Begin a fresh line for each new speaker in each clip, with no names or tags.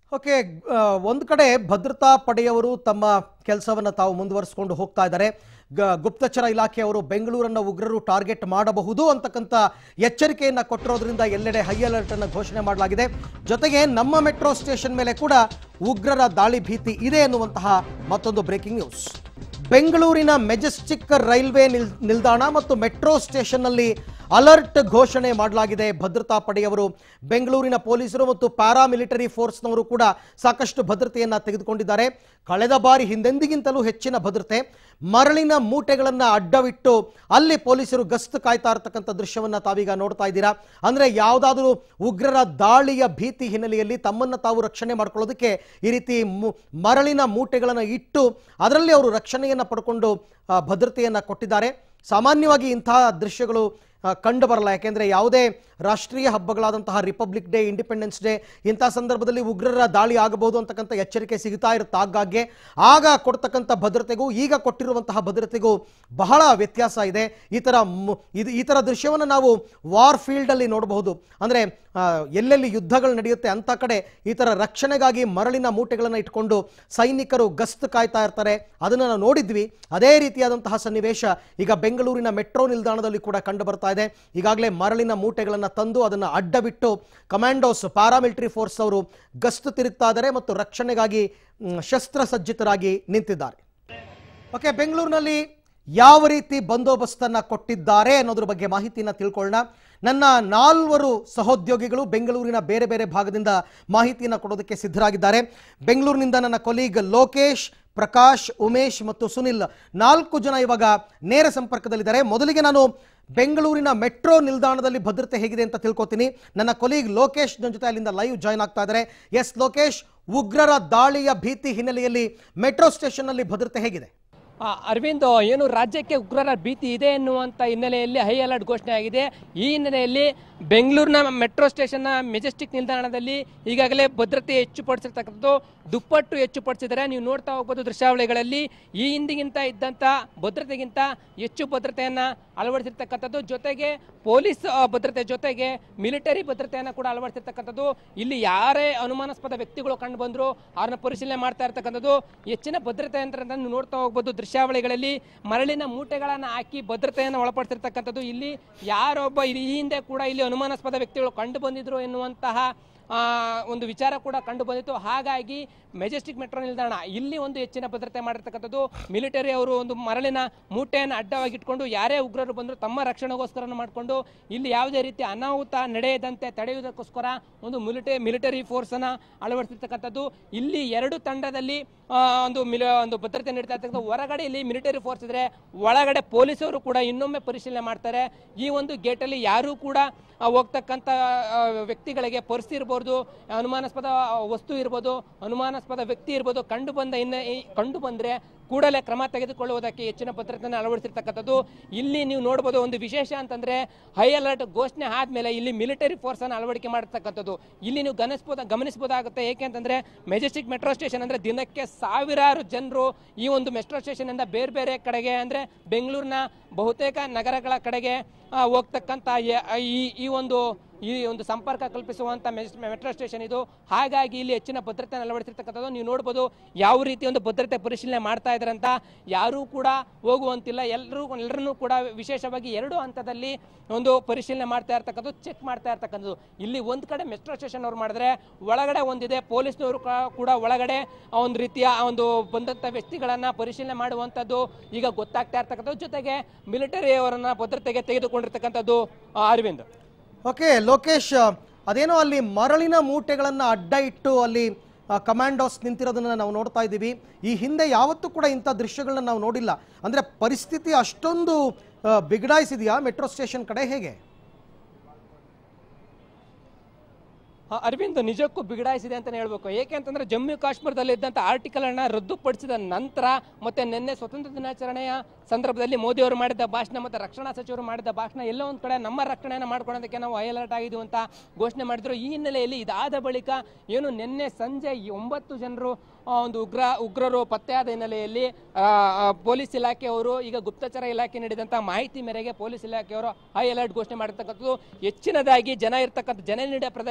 Okay ಆ, ಒಂದು ಕಡೆ ಭದ್ರತಾ ಪಡೆಯವರು ತಮ್ಮ ಕೆಲಸವನ್ನು ತಾವು ಮುಂದುವರಿಸಿಕೊಂಡು ಹೋಗ್ತಾ ಇದ್ದಾರೆ ಗ- ಗುಪ್ತಚರ ಇಲಾಖೆಯವರು ಬೆಂಗಳೂರನ್ನ ಉಗ್ರರು ಟಾರ್ಗೆಟ್ ಮಾಡಬಹುದು ಅಂತಕ್ಕಂಥ ಎಚ್ಚರಿಕೆಯನ್ನ ಕೊಟ್ಟಿರೋದ್ರಿಂದ ಎಲ್ಲೆಡೆ ಹೈ ಅಲರ್ಟ್ ಅನ್ನು ಘೋಷಣೆ ಮಾಡಲಾಗಿದೆ ಜೊತೆಗೆ ನಮ್ಮ ಮೆಟ್ರೋ ಸ್ಟೇಷನ್ ಮೇಲೆ ಕೂಡ ಉಗ್ರರ ದಾಳಿ ಭೀತಿ ಇದೆ ಎನ್ನುವಂತಹ ಮತ್ತೊಂದು ಬ್ರೇಕಿಂಗ್ ನ್ಯೂಸ್ ಬೆಂಗಳೂರಿನ ಮೆಜೆಸ್ಟಿಕ್ ರೈಲ್ವೆ ನಿಲ್ ನಿಲ್ದಾಣ ಮತ್ತು ಮೆಟ್ರೋ ಸ್ಟೇಷನ್ನಲ್ಲಿ ಅಲರ್ಟ್ ಘೋಷಣೆ ಮಾಡಲಾಗಿದೆ ಭದ್ರತಾ ಪಡೆಯವರು ಬೆಂಗಳೂರಿನ ಪೊಲೀಸರು ಮತ್ತು ಪ್ಯಾರಾಮಿಲಿಟರಿ ಫೋರ್ಸ್ನವರು ಕೂಡ ಸಾಕಷ್ಟು ಭದ್ರತೆಯನ್ನ ತೆಗೆದುಕೊಂಡಿದ್ದಾರೆ ಕಳೆದ ಬಾರಿ ಹಿಂದೆಂದಿಗಿಂತಲೂ ಹೆಚ್ಚಿನ ಭದ್ರತೆ ಮರಳಿನ ಮೂಟೆಗಳನ್ನು ಅಡ್ಡವಿಟ್ಟು ಅಲ್ಲಿ ಪೊಲೀಸರು ಗಸ್ತು ಕಾಯ್ತಾ ಇರತಕ್ಕಂಥ ದೃಶ್ಯವನ್ನ ತಾವೀಗ ನೋಡ್ತಾ ಇದ್ದೀರಾ ಅಂದ್ರೆ ಯಾವುದಾದ್ರೂ ಉಗ್ರರ ದಾಳಿಯ ಭೀತಿ ಹಿನ್ನೆಲೆಯಲ್ಲಿ ತಮ್ಮನ್ನ ತಾವು ರಕ್ಷಣೆ ಮಾಡ್ಕೊಳ್ಳೋದಕ್ಕೆ ಈ ರೀತಿ ಮು- ಮರಳಿನ ಮೂಟೆಗಳನ್ನು ಇಟ್ಟು ಅದರಲ್ಲಿ ಅವರು ರಕ್ಷಣೆಯನ್ನ ಪಡ್ಕೊಂಡು ಆ, ಭದ್ರತೆಯನ್ನ ಕೊಟ್ಟಿದ್ದಾರೆ ಸಾಮಾನ್ಯವಾಗಿ ಇಂತಹ ದೃಶ್ಯಗಳು ಆ, ಕಂಡು ಬರಲ್ಲ ಯಾಕೆಂದ್ರೆ ಯಾವುದೇ ರಾಷ್ಟ್ರೀಯ ಹಬ್ಬಗಳಾದಂತಹ ರಿಪಬ್ಲಿಕ್ ಡೇ ಇಂಡಿಪೆಂಡೆನ್ಸ್ ಡೇ ಇಂಥ ಸಂದರ್ಭದಲ್ಲಿ ಉಗ್ರರ ದಾಳಿ ಆಗಬಹುದು ಅಂತಕ್ಕಂಥ ಎಚ್ಚರಿಕೆ ಸಿಗ್ತಾ ಇರುತ್ತೆ ಆಗಾಗ್ಗೆ ಆಗ ಕೊಡ್ತಕ್ಕಂಥ ಭದ್ರತೆಗೂ ಈಗ ಕೊಟ್ಟಿರುವಂತಹ ಭದ್ರತೆಗೂ ಬಹಳ ವ್ಯತ್ಯಾಸ ಇದೆ ಈ ಥರ ಮು- ಇದು ಈ ಥರ ದೃಶ್ಯವನ್ನು ನಾವು ವಾರ್ ಫೀಲ್ಡಲ್ಲಿ ನೋಡಬಹುದು ಅಂದರೆ ಎಲ್ಲೆಲ್ಲಿ ಯುದ್ಧಗಳು ನಡೆಯುತ್ತೆ ಅಂಥ ಕಡೆ ಈ ಥರ ರಕ್ಷಣೆಗಾಗಿ ಮರಳಿನ ಮೂಟೆಗಳನ್ನು ಇಟ್ಕೊಂಡು ಸೈನಿಕರು ಗಸ್ತು ಕಾಯ್ತಾ ಇರ್ತಾರೆ ಅದನ್ನು ನಾವು ನೋಡಿದ್ವಿ ಅದೇ ರೀತಿಯಾದಂತಹ ಸನ್ನಿವೇಶ ಈಗ ಬೆಂಗಳೂರಿನ ಮೆಟ್ರೋ ನಿಲ್ದಾಣದಲ್ಲಿ ಕೂಡ ಕಂಡು ಬರ್ತಾ ಇದೆ ಈಗಾಗಲೇ ಮರಳಿನ ಮೂಟೆಗಳನ್ನು ತಂದು ಅದನ್ನು ಅಡ್ಡಬಿಟ್ಟು ಕಮಾಂಡೋಸ್ ಪ್ಯಾರಾಮಿಲಿಟರಿ ಫೋರ್ಸ್ ಅವರು ಗಸ್ತು ತಿರುಗ್ತಾ ಇದ್ದಾರೆ ಮತ್ತು ರಕ್ಷಣೆಗಾಗಿ ಮ್, ಶಸ್ತ್ರಸಜ್ಜಿತರಾಗಿ ನಿಂತಿದ್ದಾರೆ ಓಕೆ ಬೆಂಗಳೂರಿನಲ್ಲಿ ಯಾವ ರೀತಿ ಬಂದೋಬಸ್ತನ್ನ ಕೊಟ್ಟಿದ್ದಾರೆ ಅನ್ನೋದ್ರ ಬಗ್ಗೆ ಮಾಹಿತಿಯನ್ನು ತಿಳ್ಕೊಳ್ಳೋಣ ನನ್ನ ನಾಲ್ವರು ಸಹೋದ್ಯೋಗಿಗಳು ಬೆಂಗಳೂರಿನ ಬೇರೆ ಬೇರೆ ಭಾಗದಿಂದ ಮಾಹಿತಿಯನ್ನು ಕೊಡೋದಕ್ಕೆ ಸಿದ್ಧರಾಗಿದ್ದಾರೆ ಬೆಂಗಳೂರಿನಿಂದ ನನ್ನ ಕೊಲೀಗ್ ಲೋಕೇಶ್ ಪ್ರಕಾಶ್ ಉಮೇಶ್ ಮತ್ತು ಸುನಿಲ್ ನಾಲ್ಕು ಜನ ಇವಾಗ ನೇರ ಸಂಪರ್ಕದಲ್ಲಿದ್ದಾರೆ ಮೊದಲಿಗೆ ನಾನು ಬೆಂಗಳೂರಿನ ಮೆಟ್ರೋ ನಿಲ್ದಾಣದಲ್ಲಿ ಭದ್ರತೆ ಹೇಗಿದೆ ಅಂತ ತಿಳ್ಕೊತೀನಿ ನನ್ನ ಕೊಲೀಗ್ ಲೋಕೇಶ್ ನನ್ನ ಜೊತೆ ಅಲ್ಲಿಂದ ಲೈವ್ ಜಾಯ್ನ್ ಆಗ್ತಾ ಇದ್ದಾರೆ ಎಸ್ ಲೋಕೇಶ್ ಉಗ್ರರ ದಾಳಿಯ ಭೀತಿ ಹಿನ್ನೆಲೆಯಲ್ಲಿ ಮೆಟ್ರೋ ಸ್ಟೇಷನ್ನಲ್ಲಿ ಭದ್ರತೆ ಹೇಗಿದೆ
ಆ, ಅರವಿಂದ್ ಏನು ರಾಜ್ಯಕ್ಕೆ ಉಗ್ರರ ಭೀತಿ ಇದೆ ಎನ್ನುವಂಥ ಹಿನ್ನೆಲೆಯಲ್ಲಿ ಹೈ ಅಲರ್ಟ್ ಘೋಷಣೆ ಆಗಿದೆ ಈ ಹಿನ್ನೆಲೆಯಲ್ಲಿ ಬೆಂಗಳೂರಿನ ಮೆಟ್ರೋ ಸ್ಟೇಷನ್ನ ಮೆಜೆಸ್ಟಿಕ್ ನಿಲ್ದಾಣದಲ್ಲಿ ಈಗಾಗಲೇ ಭದ್ರತೆ ಹೆಚ್ಚುಪಡಿಸಿರ್ತಕ್ಕಂಥದ್ದು ದುಪ್ಪಟ್ಟು ಹೆಚ್ಚುಪಡಿಸಿದ್ದಾರೆ ನೀವು ನೋಡ್ತಾ ಹೋಗ್ಬೋದು ದೃಶ್ಯಾವಳಿಗಳಲ್ಲಿ ಈ ಹಿಂದಿಗಿಂತ ಇದ್ದಂಥ ಭದ್ರತೆಗಿಂತ ಹೆಚ್ಚು ಭದ್ರತೆಯನ್ನು ಅಳವಡಿಸಿರ್ತಕ್ಕಂಥದ್ದು ಜೊತೆಗೆ ಪೊಲೀಸ್ ಆ, ಭದ್ರತೆ ಜೊತೆಗೆ ಮಿಲಿಟರಿ ಭದ್ರತೆಯನ್ನು ಕೂಡ ಅಳವಡಿಸಿರ್ತಕ್ಕಂಥದ್ದು ಇಲ್ಲಿ ಯಾರೇ ಅನುಮಾನಾಸ್ಪದ ವ್ಯಕ್ತಿಗಳು ಕಂಡು ಬಂದರೂ ಅವ್ರನ್ನ ಪರಿಶೀಲನೆ ಮಾಡ್ತಾ ಇರ್ತಕ್ಕಂಥದ್ದು ಹೆಚ್ಚಿನ ಭದ್ರತೆ ಅಂತ ನೀವು ನೋಡ್ತಾ ಹೋಗ್ಬೋದು ದೃಶ್ಯಾವಳಿಗಳಲ್ಲಿ ಮರಳಿನ ಮೂಟೆಗಳನ್ನು ಹಾಕಿ ಭದ್ರತೆಯನ್ನು ಒಳಪಡಿಸಿರ್ತಕ್ಕಂಥದ್ದು ಇಲ್ಲಿ ಯಾರೊಬ್ಬ ಈ ಹಿಂದೆ ಕೂಡ ಇಲ್ಲಿ ಅನುಮಾನಾಸ್ಪದ ವ್ಯಕ್ತಿಗಳು ಕಂಡು ಬಂದಿದ್ರು ಎನ್ನುವಂತಹ ಆ, ಒಂದು ವಿಚಾರ ಕೂಡ ಕಂಡು ಬಂದಿತ್ತು ಹಾಗಾಗಿ ಮೆಜೆಸ್ಟಿಕ್ ಮೆಟ್ರೋ ನಿಲ್ದಾಣ ಇಲ್ಲಿ ಒಂದು ಹೆಚ್ಚಿನ ಭದ್ರತೆ ಮಾಡಿರ್ತಕ್ಕಂಥದ್ದು ಮಿಲಿಟರಿ ಅವರು ಒಂದು ಮರಳಿನ ಮೂಟೆಯನ್ನು ಅಡ್ಡವಾಗಿ ಇಟ್ಕೊಂಡು ಯಾರೇ ಉಗ್ರರು ಬಂದರೂ ತಮ್ಮ ರಕ್ಷಣೆಗೋಸ್ಕರ ಮಾಡಿಕೊಂಡು ಇಲ್ಲಿ ಯಾವುದೇ ರೀತಿ ಅನಾಹುತ ನಡೆಯದಂತೆ ತಡೆಯುವುದಕ್ಕೋಸ್ಕರ ಒಂದು ಮಿಲಿಟರಿ ಮಿಲಿಟರಿ ಫೋರ್ಸನ್ನು ಅಳವಡಿಸಿರ್ತಕ್ಕಂಥದ್ದು ಇಲ್ಲಿ ಎರಡು ತಂಡದಲ್ಲಿ ಆ, ಒಂದು ಮಿಲ ಒಂದು ಭದ್ರತೆ ನೀಡ್ತಾ ಇರ್ತಕ್ಕಂಥ ಹೊರಗಡೆ ಇಲ್ಲಿ ಮಿಲಿಟರಿ ಫೋರ್ಸ್ ಇದ್ರೆ ಒಳಗಡೆ ಪೊಲೀಸರು ಕೂಡ ಇನ್ನೊಮ್ಮೆ ಪರಿಶೀಲನೆ ಮಾಡ್ತಾರೆ ಈ ಒಂದು ಗೇಟಲ್ಲಿ ಯಾರೂ ಕೂಡ ಆ, ಹೋಗ್ತಕ್ಕಂಥ ಆ, ವ್ಯಕ್ತಿಗಳಿಗೆ ಪರ್ಸ್ ಇರ್ಬೋದು ಅನುಮಾನಾಸ್ಪದ ವಸ್ತು ಇರ್ಬೋದು ಅನುಮಾನಾಸ್ಪದ ವ್ಯಕ್ತಿ ಇರ್ಬೋದು ಕಂಡು ಬಂದ ಇನ್ನ ಈ- ಕಂಡು ಬಂದ್ರೆ ಕೂಡಲೇ ಕ್ರಮ ತೆಗೆದುಕೊಳ್ಳುವುದಕ್ಕೆ ಹೆಚ್ಚಿನ ಭದ್ರತೆಯನ್ನು ಅಳವಡಿಸಿರ್ತಕ್ಕಂಥದ್ದು ಇಲ್ಲಿ ನೀವು ನೋಡ್ಬೋದು ಒಂದು ವಿಶೇಷ ಅಂತಂದ್ರೆ ಹೈ ಅಲರ್ಟ್ ಘೋಷಣೆ ಆದ್ಮೇಲೆ ಇಲ್ಲಿ ಮಿಲಿಟರಿ ಫೋರ್ಸ್ ಅನ್ನು ಅಳವಡಿಕೆ ಮಾಡಿರ್ತಕ್ಕಂಥದ್ದು ಇಲ್ಲಿ ನೀವು ಗಮನಿಸಬಹುದ ಗಮನಿಸಬಹುದಾಗುತ್ತೆ ಏಕೆ ಅಂತಂದ್ರೆ ಮೆಜೆಸ್ಟಿಕ್ ಮೆಟ್ರೋ ಸ್ಟೇಷನ್ ಅಂದ್ರೆ ದಿನಕ್ಕೆ ಸಾವಿರಾರು ಜನರು ಈ ಒಂದು ಮೆಟ್ರೋ ಸ್ಟೇಷನ್ ಇಂದ ಬೇರೆ ಬೇರೆ ಕಡೆಗೆ ಅಂದ್ರೆ ಬೆಂಗಳೂರಿನ ಬಹುತೇಕ ನಗರಗಳ ಕಡೆಗೆ ಆ, ಹೋಗ್ತಕ್ಕಂಥ ಈ- ಈ ಈ ಒಂದು ಈ ಒಂದು ಸಂಪರ್ಕ ಕಲ್ಪಿಸುವಂತ ಮೆಸ್- ಮೆಟ್ರೋ ಸ್ಟೇಷನ್ ಇದು ಹಾಗಾಗಿ ಇಲ್ಲಿ ಹೆಚ್ಚಿನ ಭದ್ರತೆ ಅಳವಡಿಸಿರ್ತಕ್ಕಂಥದ್ದು ನೀವು ನೋಡ್ಬೋದು ಯಾವ ರೀತಿ ಒಂದು ಭದ್ರತೆ ಪರಿಶೀಲನೆ ಮಾಡ್ತಾ ಇದ್ದಾರೆ ಅಂತ ಯಾರೂ ಕೂಡ ಹೋಗುವಂತಿಲ್ಲ ಎಲ್ಲರೂ ಎಲ್ಲರನ್ನೂ ಕೂಡ ವಿಶೇಷವಾಗಿ ಎರಡು ಹಂತದಲ್ಲಿ ಒಂದು ಪರಿಶೀಲನೆ ಮಾಡ್ತಾ ಇರ್ತಕ್ಕಂಥದ್ದು ಚೆಕ್ ಮಾಡ್ತಾ ಇರ್ತಕ್ಕಂಥದ್ದು ಇಲ್ಲಿ ಒಂದು ಕಡೆ ಮೆಟ್ರೋ ಸ್ಟೇಷನ್ ಅವ್ರು ಮಾಡಿದ್ರೆ ಒಳಗಡೆ ಒಂದಿದೆ ಪೊಲೀಸ್ನವರು ಕ- ಕೂಡ ಒಳಗಡೆ ಆ ಒಂದು ರೀತಿಯ ಆ ಒಂದು ಬಂದಂಥ ವ್ಯಕ್ತಿಗಳನ್ನ ಪರಿಶೀಲನೆ ಮಾಡುವಂಥದ್ದು ಈಗ ಗೊತ್ತಾಗ್ತಾ ಇರ್ತಕ್ಕಂಥದ್ದು ಜೊತೆಗೆ ಮಿಲಿಟರಿ ಅವರನ್ನ ಭದ್ರತೆಗೆ ತೆಗೆದುಕೊಂಡಿರ್ತಕ್ಕಂಥದ್ದು ಆ, ಅರವಿಂದ್
ಓಕೆ ಲೋಕೇಶ್ ಅದೇನೋ ಅಲ್ಲಿ ಮರಳಿನ ಮೂಟೆಗಳನ್ನು ಅಡ್ಡ ಇಟ್ಟು ಅಲ್ಲಿ ಕಮಾಂಡೋಸ್ ನಿಂತಿರೋದನ್ನ ನಾವು ನೋಡ್ತಾ ಇದ್ದೀವಿ ಈ ಹಿಂದೆ ಯಾವತ್ತೂ ಕೂಡ ಇಂಥ ದೃಶ್ಯಗಳನ್ನ ನಾವು ನೋಡಿಲ್ಲ ಅಂದರೆ ಪರಿಸ್ಥಿತಿ ಅಷ್ಟೊಂದು ಆ, ಬಿಗಡಾಯಿಸಿದೆಯಾ ಮೆಟ್ರೋ ಸ್ಟೇಷನ್ ಕಡೆ ಹೇಗೆ
ಆ, ಅರವಿಂದ್ ನಿಜಕ್ಕೂ ಬಿಗಡಾಯಿಸಿದೆ ಅಂತಾನೆ ಹೇಳ್ಬೇಕು ಏಕೆ ಅಂತಂದ್ರೆ ಜಮ್ಮು ಕಾಶ್ಮೀರದಲ್ಲಿ ಇದ್ದಂಥ ಆರ್ಟಿಕಲ್ ಅನ್ನ ರದ್ದುಪಡಿಸಿದ ನಂತರ ಮತ್ತೆ ನಿನ್ನೆ ಸ್ವತಂತ್ರ ದಿನಾಚರಣೆಯ ಸಂದರ್ಭದಲ್ಲಿ ಮೋದಿ ಅವರು ಮಾಡಿದ ಭಾಷಣ ಮತ್ತೆ ರಕ್ಷಣಾ ಸಚಿವರು ಮಾಡಿದ ಭಾಷಣ ಎಲ್ಲೋ ಒಂದ್ ಕಡೆ ನಮ್ಮ ರಕ್ಷಣೆಯನ್ನು ಮಾಡ್ಕೊಳ್ಳೋದಕ್ಕೆ ನಾವು ಹೈ ಅಲರ್ಟ್ ಆಗಿದ್ವು ಅಂತ ಘೋಷಣೆ ಮಾಡಿದ್ರು ಈ ಹಿನ್ನೆಲೆಯಲ್ಲಿ ಇದಾದ ಬಳಿಕ ಏನು ನಿನ್ನೆ ಸಂಜೆ ಈ ಒಂಬತ್ತು ಜನರು ಆ, ಒಂದು ಉಗ್ರ ಉಗ್ರರು ಪತ್ತೆಯಾದ ಹಿನ್ನೆಲೆಯಲ್ಲಿ ಆ, ಆ, ಪೊಲೀಸ್ ಇಲಾಖೆಯವರು ಈಗ ಗುಪ್ತಚರ ಇಲಾಖೆ ನೀಡಿದಂಥ ಮಾಹಿತಿ ಮೇರೆಗೆ ಪೊಲೀಸ್ ಇಲಾಖೆಯವರು ಹೈ ಅಲರ್ಟ್ ಘೋಷಣೆ ಮಾಡಿರ್ತಕ್ಕಂಥದ್ದು ಹೆಚ್ಚಿನದಾಗಿ ಜನ ಇರ್ತಕ್ಕಂಥ ಜನ ನೀಡಿದ ಪ್ರದೇಶ ಅಂತಂದ್ರೆ ಇದು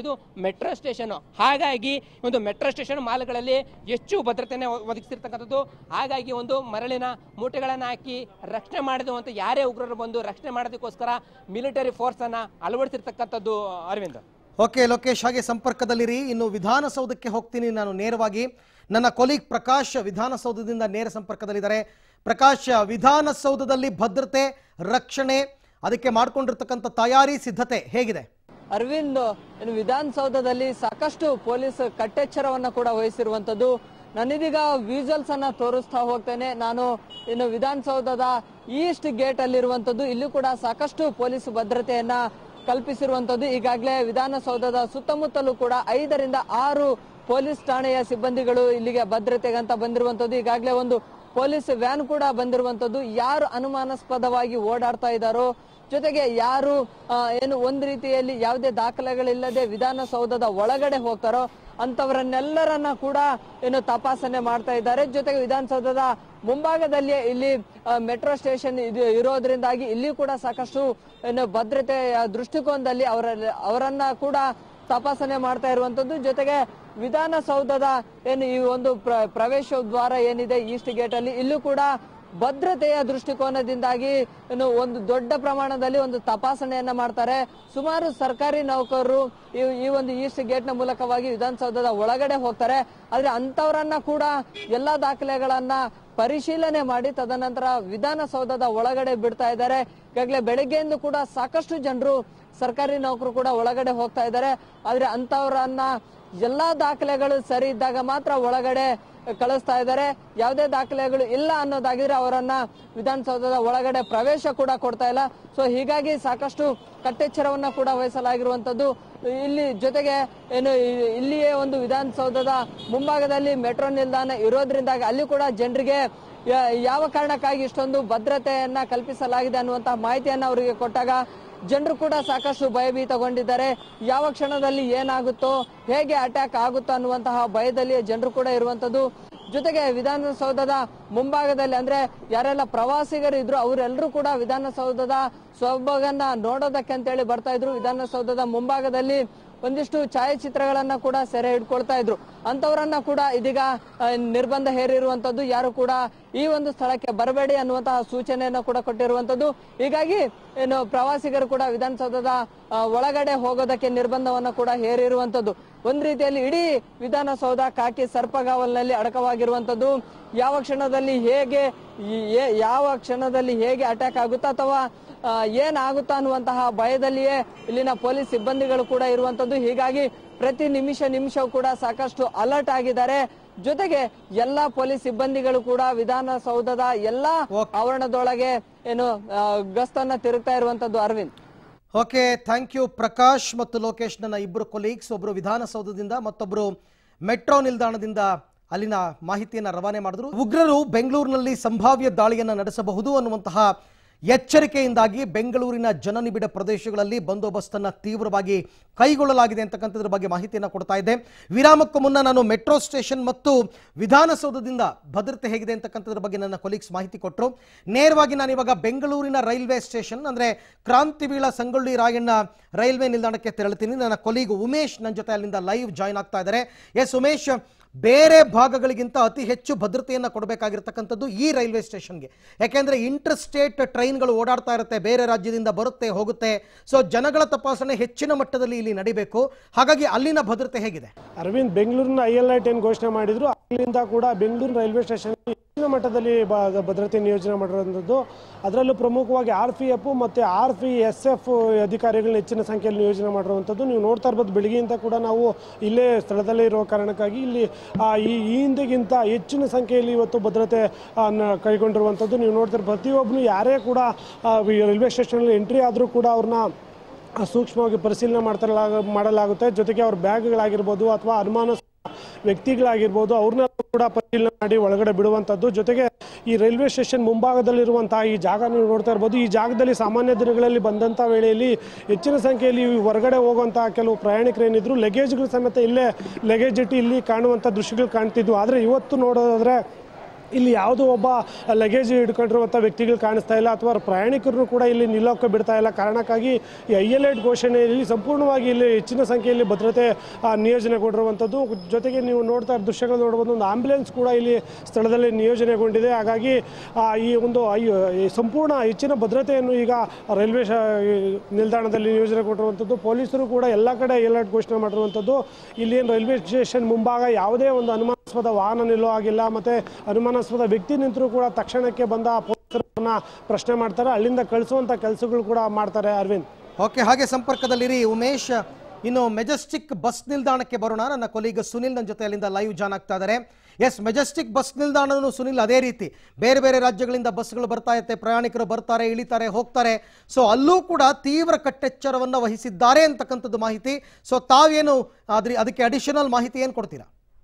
ಇರುವಂತದ್ದು ಮೆಟ್ರೋ ಸ್ಟೇಷನ್ ಹಾಗಾಗಿ ಒಂದು ಮೆಟ್ರೋ ಸ್ಟೇಷನ್ ಮಾಲ್ಗಳಲ್ಲಿ ಹೆಚ್ಚು ಭದ್ರತೆಯನ್ನು ಒದಗಿಸಿರ್ತಕ್ಕಂಥದ್ದು ಹಾಗಾಗಿ ಒಂದು ಮರಳಿನ ಮೂಟೆಗಳನ್ನು ಹಾಕಿ ರಕ್ಷಣೆ ಮಾಡಿದ ಅಂತ ಯಾರೇ ಉಗ್ರರು ಬಂದು ರಕ್ಷಣೆ ಮಾಡೋದಕ್ಕೋಸ್ಕರ ಮಿಲಿಟರಿ ಫೋರ್ಸ್ ಅನ್ನ ಅಳವಡಿಸಿರ್ತಕ್ಕಂಥದ್ದು ಅರವಿಂದ್
ಓಕೆ ಲೋಕೇಶ್ ಹಾಗೆ ಸಂಪರ್ಕದಲ್ಲಿರಿ ಇನ್ನು ವಿಧಾನಸೌಧಕ್ಕೆ ಹೋಗ್ತೀನಿ ನಾನು ನೇರವಾಗಿ ನನ್ನ ಕೊಲೀಗ್ ಪ್ರಕಾಶ್ ವಿಧಾನಸೌಧದಿಂದ ನೇರ ಸಂಪರ್ಕದಲ್ಲಿದ್ದಾರೆ ಪ್ರಕಾಶ್ ವಿಧಾನಸೌಧದಲ್ಲಿ ಭದ್ರತೆ ರಕ್ಷಣೆ ಅದಕ್ಕೆ ಮಾಡ್ಕೊಂಡಿರ್ತಕ್ಕಂಥ ತಯಾರಿ ಸಿದ್ಧತೆ ಹೇಗಿದೆ
ಅರವಿಂದ್ ಇನ್ನು ವಿಧಾನಸೌಧದಲ್ಲಿ ಸಾಕಷ್ಟು ಪೊಲೀಸ್ ಕಟ್ಟೆಚ್ಚರವನ್ನ ಕೂಡ ವಹಿಸಿರುವಂತದ್ದು ನಾನಿದೀಗ ವಿಜುವಲ್ಸ್ ಅನ್ನ ತೋರಿಸ್ತಾ ಹೋಗ್ತೇನೆ ನಾನು ಇನ್ನು ವಿಧಾನಸೌಧದ ಈಸ್ಟ್ ಗೇಟ್ ಅಲ್ಲಿರುವಂತದ್ದು ಇಲ್ಲೂ ಕೂಡ ಸಾಕಷ್ಟು ಪೊಲೀಸ್ ಭದ್ರತೆಯನ್ನ ಕಲ್ಪಿಸಿರುವಂತದ್ದು ಈಗಾಗಲೇ ವಿಧಾನಸೌಧದ ಸುತ್ತಮುತ್ತಲೂ ಕೂಡ ಐದರಿಂದ ಆರು ಪೊಲೀಸ್ ಠಾಣೆಯ ಸಿಬ್ಬಂದಿಗಳು ಇಲ್ಲಿಗೆ ಭದ್ರತೆಗಂತ ಬಂದಿರುವಂತದ್ದು ಈಗಾಗಲೇ ಒಂದು ಪೊಲೀಸ್ ವ್ಯಾನ್ ಕೂಡ ಬಂದಿರುವಂತದ್ದು ಯಾರು ಅನುಮಾನಾಸ್ಪದವಾಗಿ ಓಡಾಡ್ತಾ ಇದ್ದಾರೋ ಜೊತೆಗೆ ಯಾರು ಆ, ಏನು ಒಂದ್ ರೀತಿಯಲ್ಲಿ ಯಾವುದೇ ದಾಖಲೆಗಳಿಲ್ಲದೆ ವಿಧಾನಸೌಧದ ಒಳಗಡೆ ಹೋಗ್ತಾರೋ ಅಂತವರನ್ನೆಲ್ಲರನ್ನ ಕೂಡ ಏನು ತಪಾಸಣೆ ಮಾಡ್ತಾ ಇದ್ದಾರೆ ಜೊತೆಗೆ ವಿಧಾನಸೌಧದ ಮುಂಭಾಗದಲ್ಲಿಯೇ ಇಲ್ಲಿ ಆ, ಮೆಟ್ರೋ ಸ್ಟೇಷನ್ ಇದು ಇರೋದ್ರಿಂದಾಗಿ ಇಲ್ಲಿ ಕೂಡ ಸಾಕಷ್ಟು ಏನು ಭದ್ರತೆಯ ದೃಷ್ಟಿಕೋನದಲ್ಲಿ ಅವರ ಅವರನ್ನ ಕೂಡ ತಪಾಸಣೆ ಮಾಡ್ತಾ ಇರುವಂತದ್ದು ಜೊತೆಗೆ ವಿಧಾನಸೌಧದ ಏನು ಈ ಒಂದು ಪ್ರ- ಪ್ರವೇಶ ದ್ವಾರ ಏನಿದೆ ಈಸ್ಟ್ ಗೇಟ್ ಅಲ್ಲಿ ಇಲ್ಲೂ ಕೂಡ ಭದ್ರತೆಯ ದೃಷ್ಟಿಕೋನದಿಂದಾಗಿ ಏನು ಒಂದು ದೊಡ್ಡ ಪ್ರಮಾಣದಲ್ಲಿ ಒಂದು ತಪಾಸಣೆಯನ್ನ ಮಾಡ್ತಾರೆ ಸುಮಾರು ಸರ್ಕಾರಿ ನೌಕರರು ಈ ಈ ಒಂದು ಈಸ್ಟ್ ಗೇಟ್ ನ ಮೂಲಕವಾಗಿ ವಿಧಾನಸೌಧದ ಒಳಗಡೆ ಹೋಗ್ತಾರೆ ಆದ್ರೆ ಅಂತವರನ್ನ ಕೂಡ ಎಲ್ಲಾ ದಾಖಲೆಗಳನ್ನ ಪರಿಶೀಲನೆ ಮಾಡಿ ತದನಂತರ ವಿಧಾನಸೌಧದ ಒಳಗಡೆ ಬಿಡ್ತಾ ಇದ್ದಾರೆ ಈಗಾಗಲೇ ಬೆಳಗ್ಗೆಯಿಂದ ಕೂಡ ಸಾಕಷ್ಟು ಜನರು ಸರ್ಕಾರಿ ನೌಕರು ಕೂಡ ಒಳಗಡೆ ಹೋಗ್ತಾ ಇದ್ದಾರೆ ಆದ್ರೆ ಅಂತವರನ್ನ ಎಲ್ಲಾ ದಾಖಲೆಗಳು ಸರಿ ಇದ್ದಾಗ ಮಾತ್ರ ಒಳಗಡೆ ಕಳಿಸ್ತಾ ಇದ್ದಾರೆ ಯಾವುದೇ ದಾಖಲೆಗಳು ಇಲ್ಲ ಅನ್ನೋದಾಗಿದ್ರೆ ಅವರನ್ನ ವಿಧಾನಸೌಧದ ಒಳಗಡೆ ಪ್ರವೇಶ ಕೂಡ ಕೊಡ್ತಾ ಇಲ್ಲ ಸೊ ಹೀಗಾಗಿ ಸಾಕಷ್ಟು ಕಟ್ಟೆಚ್ಚರವನ್ನ ಕೂಡ ವಹಿಸಲಾಗಿರುವಂತದ್ದು ಇಲ್ಲಿ ಜೊತೆಗೆ ಏನು ಇ- ಇಲ್ಲಿಯೇ ಒಂದು ವಿಧಾನಸೌಧದ ಮುಂಭಾಗದಲ್ಲಿ ಮೆಟ್ರೋ ನಿಲ್ದಾಣ ಇರೋದ್ರಿಂದಾಗಿ ಅಲ್ಲಿ ಕೂಡ ಜನರಿಗೆ ಯಾ- ಯಾವ ಕಾರಣಕ್ಕಾಗಿ ಇಷ್ಟೊಂದು ಭದ್ರತೆಯನ್ನ ಕಲ್ಪಿಸಲಾಗಿದೆ ಅನ್ನುವಂತಹ ಮಾಹಿತಿಯನ್ನ ಅವರಿಗೆ ಕೊಟ್ಟಾಗ ಜನರು ಕೂಡ ಸಾಕಷ್ಟು ಭಯಭೀತಗೊಂಡಿದ್ದಾರೆ ಯಾವ ಕ್ಷಣದಲ್ಲಿ ಏನಾಗುತ್ತೋ ಹೇಗೆ ಅಟ್ಯಾಕ್ ಆಗುತ್ತೋ ಅನ್ನುವಂತಹ ಭಯದಲ್ಲಿ ಜನರು ಕೂಡ ಇರುವಂತದ್ದು ಜೊತೆಗೆ ವಿಧಾನಸೌಧದ ಮುಂಭಾಗದಲ್ಲಿ ಅಂದ್ರೆ ಯಾರೆಲ್ಲ ಪ್ರವಾಸಿಗರು ಇದ್ರು ಅವರೆಲ್ಲರೂ ಕೂಡ ವಿಧಾನಸೌಧದ ಸೊಬಗನ್ನ ನೋಡೋದಕ್ಕೆ ಅಂತೇಳಿ ಬರ್ತಾ ಇದ್ರು ವಿಧಾನಸೌಧದ ಮುಂಭಾಗದಲ್ಲಿ ಒಂದಿಷ್ಟು ಛಾಯಾಚಿತ್ರಗಳನ್ನ ಕೂಡ ಸೆರೆ ಹಿಡ್ಕೊಳ್ತಾ ಇದ್ರು ಅಂತವರನ್ನ ಕೂಡ ಇದೀಗ ಆ, ನಿರ್ಬಂಧ ಹೇರಿರುವಂತದ್ದು ಯಾರು ಕೂಡ ಈ ಒಂದು ಸ್ಥಳಕ್ಕೆ ಬರಬೇಡಿ ಅನ್ನುವಂತಹ ಸೂಚನೆಯನ್ನ ಕೂಡ ಕೊಟ್ಟಿರುವಂತದ್ದು ಹೀಗಾಗಿ ಏನು ಪ್ರವಾಸಿಗರು ಕೂಡ ವಿಧಾನಸೌಧದ ಆ, ಒಳಗಡೆ ಹೋಗೋದಕ್ಕೆ ನಿರ್ಬಂಧವನ್ನ ಕೂಡ ಹೇರಿರುವಂತದ್ದು ಒಂದ್ ರೀತಿಯಲ್ಲಿ ಇಡೀ ವಿಧಾನಸೌಧ ಕಾಕಿ ಸರ್ಪಗಾವಲ್ನಲ್ಲಿ ಅಡಕವಾಗಿರುವಂತದ್ದು ಯಾವ ಕ್ಷಣದಲ್ಲಿ ಹೇಗೆ ಈ- ಏ- ಯಾವ ಕ್ಷಣದಲ್ಲಿ ಹೇಗೆ ಅಟ್ಯಾಕ್ ಆಗುತ್ತಾ ಅಥವಾ ಆ, ಏನಾಗುತ್ತಾ ಅನ್ನುವಂತಹ ಭಯದಲ್ಲಿಯೇ ಇಲ್ಲಿನ ಪೊಲೀಸ್ ಸಿಬ್ಬಂದಿಗಳು ಕೂಡ ಇರುವಂತದ್ದು ಹೀಗಾಗಿ ಪ್ರತಿ ನಿಮಿಷ ನಿಮಿಷವೂ ಕೂಡ ಸಾಕಷ್ಟು ಅಲರ್ಟ್ ಆಗಿದ್ದಾರೆ ಜೊತೆಗೆ ಎಲ್ಲಾ ಪೊಲೀಸ್ ಸಿಬ್ಬಂದಿಗಳು ಕೂಡ ವಿಧಾನಸೌಧದ ಎಲ್ಲಾ
ಓಕೆ.
ಆವರಣದೊಳಗೆ ಏನು ಆ, ಗಸ್ತನ್ನ ತಿರುಗ್ತಾ ಇರುವಂತದ್ದು Arvind
okay thank you Prakash ಮತ್ತು ಲೋಕೇಶ್ ನನ್ನ ಇಬ್ಬರು ಕೊಲೀಗ್ಸ್ ಒಬ್ಬರು ವಿಧಾನಸೌಧದಿಂದ ಮತ್ತೊಬ್ಬರು ಮೆಟ್ರೋ ನಿಲ್ದಾಣದಿಂದ ಅಲ್ಲಿನ ಮಾಹಿತಿಯನ್ನು ರವಾನೆ ಮಾಡಿದ್ರು ಉಗ್ರರು ಬೆಂಗಳೂರಿನಲ್ಲಿ ಸಂಭಾವ್ಯ ದಾಳಿಯನ್ನು ನಡೆಸಬಹುದು ಅನ್ನುವಂತಹ ಎಚ್ಚರಿಕೆಯಿಂದಾಗಿ ಬೆಂಗಳೂರಿನ ಜನನಿಬಿಡ ಪ್ರದೇಶಗಳಲ್ಲಿ ಬಂದೋಬಸ್ತನ್ನು ತೀವ್ರವಾಗಿ ಕೈಗೊಳ್ಳಲಾಗಿದೆ ಅಂತಕ್ಕಂಥದ್ರ ಬಗ್ಗೆ ಮಾಹಿತಿಯನ್ನು ಕೊಡ್ತಾ ಇದ್ದೆ ವಿರಾಮಕ್ಕೂ ಮುನ್ನ ನಾನು ಮೆಟ್ರೋ ಸ್ಟೇಷನ್ ಮತ್ತು ವಿಧಾನಸೌಧದಿಂದ ಭದ್ರತೆ ಹೇಗಿದೆ ಅಂತಕ್ಕಂಥದ್ರ ಬಗ್ಗೆ ನನ್ನ ಕೊಲೀಗ್ಸ್ ಮಾಹಿತಿ ಕೊಟ್ಟರು ನೇರವಾಗಿ ನಾನು ಇವಾಗ ಬೆಂಗಳೂರಿನ ರೈಲ್ವೆ ಸ್ಟೇಷನ್ ಅಂದರೆ ಕ್ರಾಂತಿವೀಳ ಸಂಗೊಳ್ಳಿ ರಾಯಣ್ಣ ರೈಲ್ವೆ ನಿಲ್ದಾಣಕ್ಕೆ ತೆರಳುತ್ತೀನಿ ನನ್ನ ಕೊಲೀಗ್ ಉಮೇಶ್ ನನ್ನ ಜೊತೆ ಅಲ್ಲಿಂದ ಲೈವ್ ಜಾಯ್ನ್ ಆಗ್ತಾ ಇದ್ದಾರೆ ಎಸ್ ಉಮೇಶ್ ಬೇರೆ ಭಾಗಗಳಿಗಿಂತ ಅತಿ ಹೆಚ್ಚು ಭದ್ರತೆಯನ್ನು ಕೊಡಬೇಕಾಗಿರ್ತಕ್ಕಂಥದ್ದು ಈ ರೈಲ್ವೆ ಸ್ಟೇಷನ್ಗೆ ಯಾಕೆಂದರೆ ಇಂಟರ್ ಸ್ಟೇಟ್ ಟ್ರೈನ್ಗಳು ಓಡಾಡ್ತಾ ಇರುತ್ತೆ ಬೇರೆ ರಾಜ್ಯದಿಂದ ಬರುತ್ತೆ ಹೋಗುತ್ತೆ ಸೊ ಜನಗಳ ತಪಾಸಣೆ ಹೆಚ್ಚಿನ ಮಟ್ಟದಲ್ಲಿ ಇಲ್ಲಿ ನಡಿಬೇಕು ಹಾಗಾಗಿ ಅಲ್ಲಿನ ಭದ್ರತೆ ಹೇಗಿದೆ
ಅರವಿಂದ್ ಬೆಂಗಳೂರಿನ ಐ ಎಲ್ ಐ ಟೆನ್ ಘೋಷಣೆ ಮಾಡಿದ್ರು ಅಲ್ಲಿಂದ ಕೂಡ ಬೆಂಗಳೂರು ರೈಲ್ವೆ ಸ್ಟೇಷನ್ ಹೆಚ್ಚಿನ ಮಟ್ಟದಲ್ಲಿ ಬ- ಭದ್ರತೆ ನಿಯೋಜನೆ ಮಾಡಿರುವಂಥದ್ದು ಅದರಲ್ಲೂ ಪ್ರಮುಖವಾಗಿ ಆರ್ ಪಿ ಎಫ್ ಮತ್ತು ಆರ್ ಪಿ ಎಸ್ ಎಫ್ ಅಧಿಕಾರಿಗಳನ್ನ ಹೆಚ್ಚಿನ ಸಂಖ್ಯೆಯಲ್ಲಿ ನಿಯೋಜನೆ ಮಾಡಿರುವಂಥದ್ದು ನೀವು ನೋಡ್ತಾ ಇರ್ಬೋದು ಬೆಳಗ್ಗೆಯಿಂದ ಕೂಡ ನಾವು ಇಲ್ಲೇ ಸ್ಥಳದಲ್ಲೇ ಇರೋ ಕಾರಣಕ್ಕಾಗಿ ಇಲ್ಲಿ ಆ, ಈ ಈ ಹಿಂದೆಗಿಂತ ಹೆಚ್ಚಿನ ಸಂಖ್ಯೆಯಲ್ಲಿ ಇವತ್ತು ಭದ್ರತೆ ಆ, ನ- ಕೈಗೊಂಡಿರುವಂಥದ್ದು ನೀವು ನೋಡ್ತಾರೆ ಪ್ರತಿಯೊಬ್ಬರು ಯಾರೇ ಕೂಡ ಆ, ವಿ- ರೈಲ್ವೆ ಸ್ಟೇಷನಲ್ಲಿ ಎಂಟ್ರಿ ಆದರೂ ಕೂಡ ಅವ್ರನ್ನ ಸೂಕ್ಷ್ಮವಾಗಿ ಪರಿಶೀಲನೆ ಮಾಡ್ತಲಾಗ ಮಾಡಲಾಗುತ್ತೆ ಜೊತೆಗೆ ಅವ್ರ ಬ್ಯಾಗ್ಗಳಾಗಿರ್ಬೋದು ಅಥವಾ ಅನುಮಾನ ವ್ಯಕ್ತಿಗಳಾಗಿರ್ಬೋದು ಅವ್ರನ್ನ ಕೂಡ ಪರಿಶೀಲನೆ ಮಾಡಿ ಒಳಗಡೆ ಬಿಡುವಂಥದ್ದು ಜೊತೆಗೆ ಈ ರೈಲ್ವೆ ಸ್ಟೇಷನ್ ಮುಂಭಾಗದಲ್ಲಿರುವಂತಹ ಈ ಜಾಗ ನೀವು ನೋಡ್ತಾ ಇರ್ಬೋದು ಈ ಜಾಗದಲ್ಲಿ ಸಾಮಾನ್ಯ ದಿನಗಳಲ್ಲಿ ಬಂದಂಥ ವೇಳೆಯಲ್ಲಿ ಹೆಚ್ಚಿನ ಸಂಖ್ಯೆಯಲ್ಲಿ ಈ ಹೊರಗಡೆ ಹೋಗುವಂತಹ ಕೆಲವು ಪ್ರಯಾಣಿಕರು ಏನಿದ್ರು ಲಗೇಜ್ಗಳು ಸಮೇತ ಇಲ್ಲೇ ಲಗೇಜ್ ಇಟ್ಟು ಇಲ್ಲಿ ಕಾಣುವಂಥ ದೃಶ್ಯಗಳು ಕಾಣ್ತಿದ್ವು ಆದರೆ ಇವತ್ತು ನೋಡೋದಾದ್ರೆ ಇಲ್ಲಿ ಯಾವುದೋ ಒಬ್ಬ ಲಗೇಜ್ ಹಿಡ್ಕೊಂಡಿರುವಂಥ ವ್ಯಕ್ತಿಗಳು ಕಾಣಿಸ್ತಾ ಇಲ್ಲ ಅಥವಾ ಪ್ರಯಾಣಿಕರನ್ನು ಕೂಡ ಇಲ್ಲಿ ನಿಲ್ಲೋಕೆ ಬಿಡ್ತಾ ಇಲ್ಲ ಕಾರಣಕ್ಕಾಗಿ ಈ ಐ ಎಲ್ ಐಟ್ ಘೋಷಣೆಯಲ್ಲಿ ಸಂಪೂರ್ಣವಾಗಿ ಇಲ್ಲಿ ಹೆಚ್ಚಿನ ಸಂಖ್ಯೆಯಲ್ಲಿ ಭದ್ರತೆ ಆ, ನಿಯೋಜನೆಗೊಂಡಿರುವಂಥದ್ದು ಜೊತೆಗೆ ನೀವು ನೋಡ್ತಾ ಇರೋ ದೃಶ್ಯಗಳು ನೋಡ್ಬೋದು ಒಂದು ಆಂಬ್ಯುಲೆನ್ಸ್ ಕೂಡ ಇಲ್ಲಿ ಸ್ಥಳದಲ್ಲಿ ನಿಯೋಜನೆಗೊಂಡಿದೆ ಹಾಗಾಗಿ ಆ, ಈ ಒಂದು ಐ ಈ ಸಂಪೂರ್ಣ ಹೆಚ್ಚಿನ ಭದ್ರತೆಯನ್ನು ಈಗ ರೈಲ್ವೆ ಶ- ನಿಲ್ದಾಣದಲ್ಲಿ ನಿಯೋಜನೆಗೊಂಡಿರುವಂಥದ್ದು ಪೊಲೀಸರು ಕೂಡ ಎಲ್ಲ ಕಡೆ ಐ ಎಲ್ ಐಟ್ ಘೋಷಣೆ ಮಾಡಿರುವಂಥದ್ದು ಇಲ್ಲಿ ಏನು ರೈಲ್ವೆ ಸ್ಟೇಷನ್ ಮುಂಭಾಗ ಯಾವುದೇ ಒಂದು ಅನುಮಾನಾಸ್ಪದ ವಾಹನ ನಿಲ್ಲೋ ಆಗಿಲ್ಲ ಮತ್ತು ಅನುಮಾನಾಸ್ಪದ ವ್ಯಕ್ತಿ ನಿಂತರೂ ಕೂಡ ತಕ್ಷಣಕ್ಕೆ ಬಂದ ಪೊಲೀಸರನ್ನ ಪ್ರಶ್ನೆ ಮಾಡ್ತಾರೆ ಅಲ್ಲಿಂದ ಕಳಿಸುವಂಥ ಕೆಲಸಗಳು ಕೂಡ ಮಾಡ್ತಾರೆ ಅರವಿಂದ್
ಓಕೆ ಹಾಗೆ ಸಂಪರ್ಕದಲ್ಲಿರಿ ಉಮೇಶ್ ಇನ್ನು ಮೆಜೆಸ್ಟಿಕ್ ಬಸ್ ನಿಲ್ದಾಣಕ್ಕೆ ಬರೋಣ ನನ್ನ ಕೊಲೀಗ ಸುನಿಲ್ ನನ್ನ ಜೊತೆ ಅಲ್ಲಿಂದ ಲೈವ್ ಜಾನ್ ಆಗ್ತಾ ಇದ್ದಾರೆ ಎಸ್ ಮೆಜೆಸ್ಟಿಕ್ ಬಸ್ ನಿಲ್ದಾಣನೂ ಸುನಿಲ್ ಅದೇ ರೀತಿ ಬೇರೆ ಬೇರೆ ರಾಜ್ಯಗಳಿಂದ ಬಸ್ಗಳು ಬರ್ತಾ ಇರುತ್ತೆ ಪ್ರಯಾಣಿಕರು ಬರ್ತಾರೆ ಇಳಿತಾರೆ ಹೋಗ್ತಾರೆ ಸೊ ಅಲ್ಲೂ ಕೂಡ ತೀವ್ರ ಕಟ್ಟೆಚ್ಚರವನ್ನು ವಹಿಸಿದ್ದಾರೆ ಅಂತಕ್ಕಂಥದ್ದು ಮಾಹಿತಿ ಸೊ ತಾವೇನು ಅದ್ರ ಅದಕ್ಕೆ ಅಡಿಷನಲ್ ಮಾಹಿತಿ ಏನು ಕೊಡ್ತೀರಾ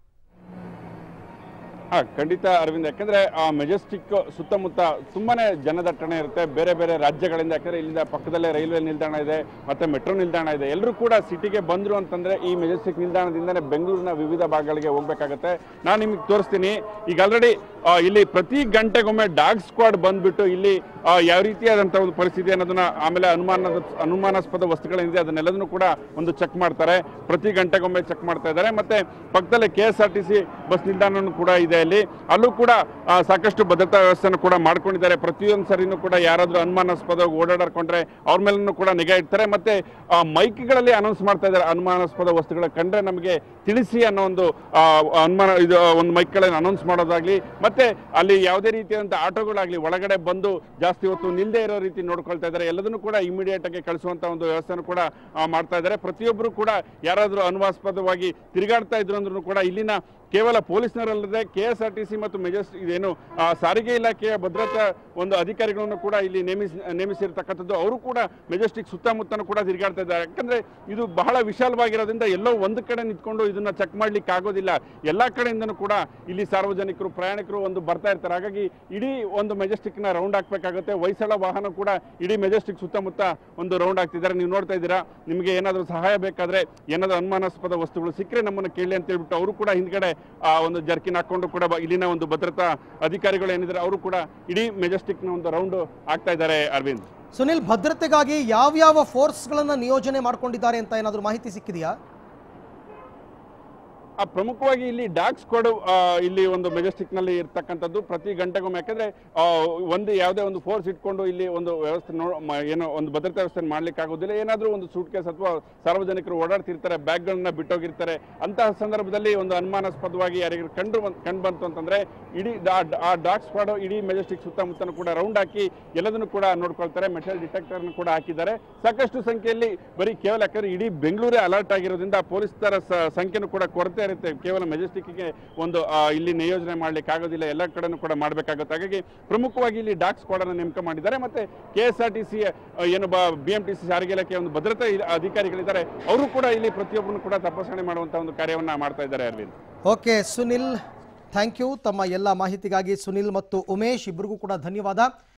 ಹಾ ಖಂಡಿತ ಅರವಿಂದ್ ಯಾಕಂದ್ರೆ ಆ ಮೆಜೆಸ್ಟಿಕ್ ಸುತ್ತಮುತ್ತ ತುಂಬಾನೇ ಜನದಟ್ಟಣೆ ಇರುತ್ತೆ ಬೇರೆ ಬೇರೆ ರಾಜ್ಯಗಳಿಂದ ಯಾಕಂದ್ರೆ ಇಲ್ಲಿಂದ ಪಕ್ಕದಲ್ಲೇ ರೈಲ್ವೆ ನಿಲ್ದಾಣ ಇದೆ ಮತ್ತೆ ಮೆಟ್ರೋ ನಿಲ್ದಾಣ ಇದೆ ಎಲ್ಲರೂ ಕೂಡ ಸಿಟಿಗೆ ಬಂದ್ರು ಅಂತಂದ್ರೆ ಈ ಮೆಜೆಸ್ಟಿಕ್ ನಿಲ್ದಾಣದಿಂದನೇ ಬೆಂಗಳೂರಿನ ವಿವಿಧ ಭಾಗಗಳಿಗೆ ಹೋಗ್ಬೇಕಾಗತ್ತೆ ನಾನು ನಿಮಗೆ ತೋರಿಸ್ತೀನಿ ಈಗ ಆಲ್ರೆಡಿ ಇಲ್ಲಿ ಪ್ರತಿ ಗಂಟೆಗೊಮ್ಮೆ ಡಾಗ್ ಸ್ಕ್ವಾಡ್ ಬಂದ್ಬಿಟ್ಟು ಇಲ್ಲಿ ಆ, ಯಾವ ರೀತಿಯಾದಂತಹ ಒಂದು ಪರಿಸ್ಥಿತಿ ಅನ್ನೋದನ್ನ ಆಮೇಲೆ ಅನುಮಾನ ಅನುಮಾನಾಸ್ಪದ ವಸ್ತುಗಳೇನಿದೆ ಅದನ್ನೆಲ್ಲದನ್ನು ಕೂಡ ಒಂದು ಚೆಕ್ ಮಾಡ್ತಾರೆ ಪ್ರತಿ ಗಂಟೆಗೊಮ್ಮೆ ಚೆಕ್ ಮಾಡ್ತಾ ಇದ್ದಾರೆ ಮತ್ತೆ ಪಕ್ಕದಲ್ಲೇ K S R T C bus ನಿಲ್ದಾಣನೂ ಕೂಡ ಇದೆ ಅಲ್ಲಿ ಅಲ್ಲೂ ಕೂಡ ಆ, ಸಾಕಷ್ಟು ಭದ್ರತಾ ವ್ಯವಸ್ಥೆಯನ್ನು ಕೂಡ ಮಾಡ್ಕೊಂಡಿದ್ದಾರೆ ಪ್ರತಿಯೊಂದು ಸರಿನೂ ಕೂಡ ಯಾರಾದ್ರೂ ಅನುಮಾನಾಸ್ಪದವಾಗಿ ಓಡಾಡ್ಕೊಂಡ್ರೆ ಅವ್ರ ಮೇಲೂ ಕೂಡ ನಿಗಾ ಇಡ್ತಾರೆ ಮತ್ತೆ ಆ, ಮೈಕ್ಗಳಲ್ಲಿ ಅನೌನ್ಸ್ ಮಾಡ್ತಾ ಇದ್ದಾರೆ ಅನುಮಾನಾಸ್ಪದ ವಸ್ತುಗಳ ಕಂಡ್ರೆ ನಮಗೆ ತಿಳಿಸಿ ಅನ್ನೋ ಒಂದು ಆ, ಅನುಮಾನ ಇದು ಒಂದು ಮೈಕ್ಗಳನ್ನು ಅನೌನ್ಸ್ ಮಾಡೋದಾಗ್ಲಿ ಮತ್ತೆ ಅಲ್ಲಿ ಯಾವುದೇ ರೀತಿಯಾದಂಥ ಆಟೋಗಳಾಗ್ಲಿ ಒಳಗಡೆ ಬಂದು ಜಾಸ್ತಿ ಹೊತ್ತು ನಿಲ್ಲದೆ ಇರೋ ರೀತಿ ನೋಡ್ಕೊಳ್ತಾ ಇದ್ದಾರೆ ಎಲ್ಲದನ್ನು ಕೂಡ ಇಮಿಡಿಯೇಟ್ ಆಗಿ ಕಳಿಸುವಂತ ಒಂದು ವ್ಯವಸ್ಥೆಯನ್ನು ಕೂಡ ಆ, ಮಾಡ್ತಾ ಇದ್ದಾರೆ ಪ್ರತಿಯೊಬ್ಬರು ಕೂಡ ಯಾರಾದರೂ ಅನುಮಾಸ್ಪದವಾಗಿ ತಿರುಗಾಡ್ತಾ ಇದ್ರು ಅಂದ್ರೂ ಕೂಡ ಇಲ್ಲಿನ ಕೇವಲ ಪೊಲೀಸ್ನರಲ್ಲದೆ K S R T C ಮತ್ತು ಮೆಜೆಸ್ಟಿಕ್ ಇದೇನು ಆ, ಸಾರಿಗೆ ಇಲಾಖೆಯ ಭದ್ರತಾ ಒಂದು ಅಧಿಕಾರಿಗಳನ್ನು ಕೂಡ ಇಲ್ಲಿ ನೇಮಿಸಿ ನೇಮಿಸಿರ್ತಕ್ಕಂಥದ್ದು ಅವರು ಕೂಡ ಮೆಜೆಸ್ಟಿಕ್ ಸುತ್ತಮುತ್ತನೂ ಕೂಡ ತಿರುಗಾಡ್ತಾ ಇದ್ದಾರೆ ಯಾಕಂದ್ರೆ ಇದು ಬಹಳ ವಿಶಾಲವಾಗಿರೋದ್ರಿಂದ ಎಲ್ಲೋ ಒಂದು ಕಡೆ ನಿಂತ್ಕೊಂಡು ಇದನ್ನ ಚೆಕ್ ಮಾಡ್ಲಿಕ್ಕೆ ಆಗೋದಿಲ್ಲ ಎಲ್ಲಾ ಕಡೆಯಿಂದನೂ ಕೂಡ ಇಲ್ಲಿ ಸಾರ್ವಜನಿಕರು ಪ್ರಯಾಣಿಕರು ಒಂದು ಬರ್ತಾ ಇರ್ತಾರೆ ಹಾಗಾಗಿ ಇಡೀ ಒಂದು ಮೆಜೆಸ್ಟಿಕ್ ನ ರೌಂಡ್ ಹಾಕ್ಬೇಕಾಗುತ್ತೆ ಹೊಯ್ಸಳ ವಾಹನ ಕೂಡ ಇಡೀ ಮೆಜೆಸ್ಟಿಕ್ ಸುತ್ತಮುತ್ತ ಒಂದು ರೌಂಡ್ ಹಾಕ್ತಿದ್ದಾರೆ ನೀವು ನೋಡ್ತಾ ಇದ್ದೀರಾ ನಿಮಗೆ ಏನಾದರೂ ಸಹಾಯ ಬೇಕಾದ್ರೆ ಏನಾದರೂ ಅನುಮಾನಾಸ್ಪದ ವಸ್ತುಗಳು ಸಿಕ್ಕರೆ ನಮ್ಮನ್ನು ಕೇಳಿ ಅಂತ ಹೇಳ್ಬಿಟ್ಟು ಅವರು ಕೂಡ ಹಿಂದ್ಗಡೆ ಆ ಒಂದು ಜರ್ಕಿನ್ ಹಾಕೊಂಡು ಕೂಡ ಬ- ಇಲ್ಲಿನ ಒಂದು ಭದ್ರತಾ ಅಧಿಕಾರಿಗಳು ಏನಿದ್ದಾರೆ ಅವರು ಕೂಡ ಇಡೀ ಮೆಜೆಸ್ಟಿಕ್ ನ ಒಂದು ರೌಂಡ್ ಆಗ್ತಾ ಇದ್ದಾರೆ ಅರವಿಂದ್
ಸುನಿಲ್ ಭದ್ರತೆಗಾಗಿ ಯಾವ್ಯಾವ ಫೋರ್ಸ್ಗಳನ್ನು ನಿಯೋಜನೆ ಮಾಡ್ಕೊಂಡಿದ್ದಾರೆ ಅಂತ ಏನಾದರೂ ಮಾಹಿತಿ ಸಿಕ್ಕಿದೆಯಾ
ಆ ಪ್ರಮುಖವಾಗಿ ಇಲ್ಲಿ ಡಾಗ್ ಸ್ಕ್ವಾಡ್ ಇಲ್ಲಿ ಒಂದು ಮೆಜೆಸ್ಟಿಕ್ ನಲ್ಲಿ ಇರ್ತಕ್ಕಂಥದ್ದು ಪ್ರತಿ ಗಂಟೆಗೊಮ್ಮೆ ಯಾಕಂದ್ರೆ ಆ, ಒಂದು ಯಾವುದೇ ಒಂದು ಫೋರ್ಸ್ ಇಟ್ಕೊಂಡು ಇಲ್ಲಿ ಒಂದು ವ್ಯವಸ್ಥೆ ನೋ ಮ- ಏನೋ ಒಂದು ಭದ್ರತಾ ವ್ಯವಸ್ಥೆ ಮಾಡ್ಲಿಕ್ಕೆ ಆಗೋದಿಲ್ಲ ಏನಾದ್ರೂ ಒಂದು ಸೂಟ್ ಕೇಸ್ ಅಥವಾ ಸಾರ್ವಜನಿಕರು ಓಡಾಡ್ತಿರ್ತಾರೆ ಬ್ಯಾಗ್ಗಳನ್ನ ಬಿಟ್ಟೋಗಿರ್ತಾರೆ ಅಂತಹ ಸಂದರ್ಭದಲ್ಲಿ ಒಂದು ಅನುಮಾನಾಸ್ಪದವಾಗಿ ಯಾರಿಗಾರು ಕಂಡು ಬಂದ್- ಕಂಡು ಬಂತು ಅಂತಂದ್ರೆ ಇಡೀ ಡಾ- ಆ ಡಾಗ್ ಸ್ಕ್ವಾಡ್ ಇಡೀ ಮೆಜೆಸ್ಟಿಕ್ ಸುತ್ತಮುತ್ತನೂ ಕೂಡ ರೌಂಡ್ ಹಾಕಿ ಎಲ್ಲದನ್ನು ಕೂಡ ನೋಡ್ಕೊಳ್ತಾರೆ ಮೆಟಲ್ ಡಿಟೆಕ್ಟರ್ ಕೂಡ ಹಾಕಿದ್ದಾರೆ ಸಾಕಷ್ಟು ಸಂಖ್ಯೆಯಲ್ಲಿ ಬರೀ ಕೇವಲ ಯಾಕಂದ್ರೆ ಇಡೀ ಬೆಂಗಳೂರೇ ಅಲರ್ಟ್ ಆಗಿರೋದ್ರಿಂದ ಪೊಲೀಸರ ಸ- ಸಂಖ್ಯೆನೂ ಕೂಡ ಕೊರತೆ ಇರುತ್ತೆ ಕೇವಲ ಮೆಜೆಸ್ಟಿಕ್ಗೆ ಒಂದು ಆ, ಇಲ್ಲಿ ನಿಯೋಜನೆ ಮಾಡ್ಲಿಕ್ಕೆ ಆಗೋದಿಲ್ಲ ಎಲ್ಲ ಕಡೆನೂ ಕೂಡ ಮಾಡಬೇಕಾಗುತ್ತೆ ಹಾಗಾಗಿ ಪ್ರಮುಖವಾಗಿ ಇಲ್ಲಿ ಡಾಕ್ ಸ್ಕ್ವಾಡ್ ಅನ್ನು ನೇಮಕ ಮಾಡಿದ್ದಾರೆ ಮತ್ತೆ K S R T C ಏನು ಬಿ ಎಂ ಟಿ ಸಿ ಸಾರಿಗೆ ಇಲಾಖೆ ಒಂದು ಭದ್ರತಾ ಇಲ- ಅಧಿಕಾರಿಗಳಿದ್ದಾರೆ ಅವರು ಕೂಡ ಇಲ್ಲಿ ಪ್ರತಿಯೊಬ್ಬರನ್ನು ಕೂಡ ತಪಾಸಣೆ ಮಾಡುವಂತಹ ಒಂದು ಕಾರ್ಯವನ್ನ ಮಾಡ್ತಾ ಇದ್ದಾರೆ Arvind
okay Sunil thank you ತಮ್ಮ ಎಲ್ಲ ಮಾಹಿತಿಗಾಗಿ ಸುನಿಲ್ ಮತ್ತು ಉಮೇಶ್ ಇಬ್ಬರಿಗೂ ಕೂಡ ಧನ್ಯವಾದ